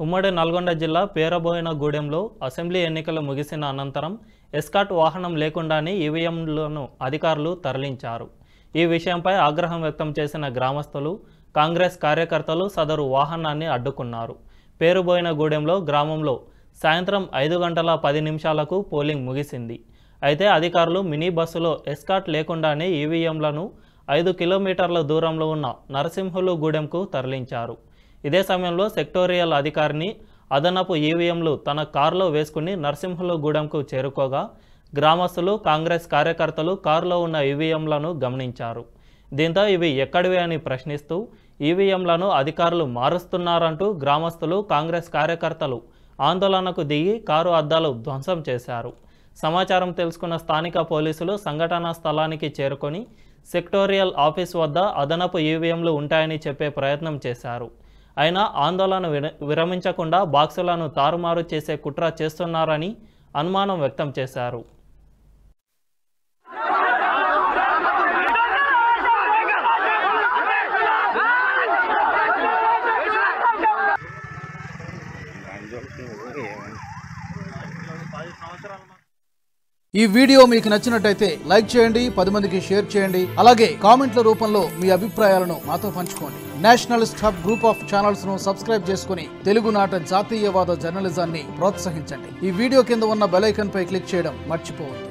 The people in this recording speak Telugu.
ఉమ్మడి నల్గొండ జిల్లా పేరబోయిన గూడెంలో అసెంబ్లీ ఎన్నికలు ముగిసిన అనంతరం ఎస్కాట్ వాహనం లేకుండానే ఈవీఎంలను అధికారులు తరలించారు ఈ విషయంపై ఆగ్రహం వ్యక్తం చేసిన గ్రామస్తులు కాంగ్రెస్ కార్యకర్తలు సదరు వాహనాన్ని అడ్డుకున్నారు పేరుబోయిన గూడెంలో గ్రామంలో సాయంత్రం ఐదు గంటల పది నిమిషాలకు పోలింగ్ ముగిసింది అయితే అధికారులు మినీ బస్సులో ఎస్కాట్ లేకుండానే ఈవీఎంలను ఐదు కిలోమీటర్ల దూరంలో ఉన్న నరసింహులు గూడెంకు తరలించారు ఇదే సమయంలో సెక్టోరియల్ అధికారిని అదనపు ఈవీఎంలు తన కారులో వేసుకుని నరసింహులు గూడెంకు చేరుకోగా గ్రామస్తులు కాంగ్రెస్ కార్యకర్తలు కారులో ఉన్న ఈవీఎంలను గమనించారు దీంతో ఇవి ఎక్కడివి అని ప్రశ్నిస్తూ ఈవీఎంలను అధికారులు మారుస్తున్నారంటూ గ్రామస్తులు కాంగ్రెస్ కార్యకర్తలు ఆందోళనకు దిగి కారు అద్దాలు ధ్వంసం చేశారు సమాచారం తెలుసుకున్న స్థానిక పోలీసులు సంఘటనా స్థలానికి చేరుకొని సెక్టోరియల్ ఆఫీస్ వద్ద అదనపు ఈవీఎంలు ఉంటాయని చెప్పే ప్రయత్నం చేశారు అయినా ఆందోళన విర- విరమించకుండా బాక్సులను తారుమారు చేసే కుట్ర చేస్తున్నారని అనుమానం వ్యక్తం చేశారు ఈ వీడియో మీకు నచ్చినట్టయితే లైక్ చేయండి పది మందికి షేర్ చేయండి అలాగే కామెంట్ల రూపంలో మీ అభిప్రాయాలను మాతో పంచుకోండి nationalist hub group of channels ను సబ్స్క్రైబ్ చేసుకుని తెలుగునాట జాతీయవాద జర్నలిజాన్ని ప్రోత్సహించండి ఈ వీడియో కింద ఉన్న బెల్ ఐకాన్ పై క్లిక్ చేయడం మర్చిపోవద్దు